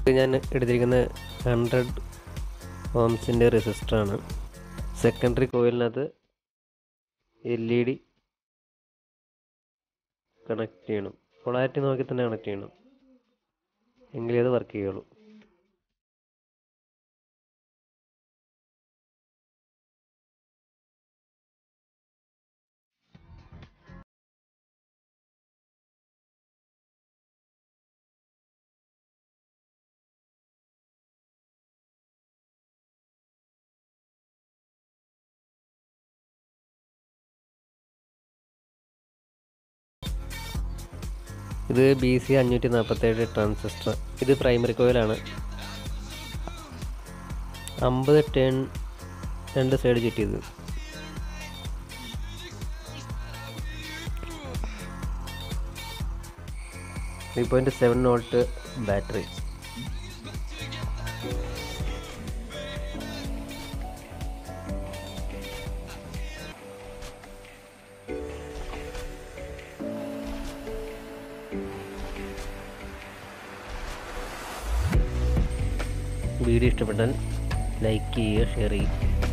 ഞാൻ എടുത്തിരിക്കുന്ന ഹൺഡ്രഡ് ഓംസിൻ്റെ റെസിസ്റ്ററാണ് സെക്കൻഡറി കോയിലിനകത്ത് എൽ ഇ ഡി കണക്ട് ചെയ്യണം പൊളാരിറ്റി നോക്കി തന്നെ കണക്ട് ചെയ്യണം എങ്കിലേ അത് വർക്ക് ചെയ്യുള്ളൂ ഇത് ബി സി അഞ്ഞൂറ്റി നാൽപ്പത്തേഴ് ട്രാൻസിസ്റ്റർ ഇത് പ്രൈമറി കോയിലാണ് അമ്പത് ടേൺ രണ്ട് സൈഡ് ചുറ്റിയത് three point seven volt battery video ഇഷ്ടപ്പെട്ടാൽ ലൈക്ക് ചെയ്യുക ഷെയർ ചെയ്യുക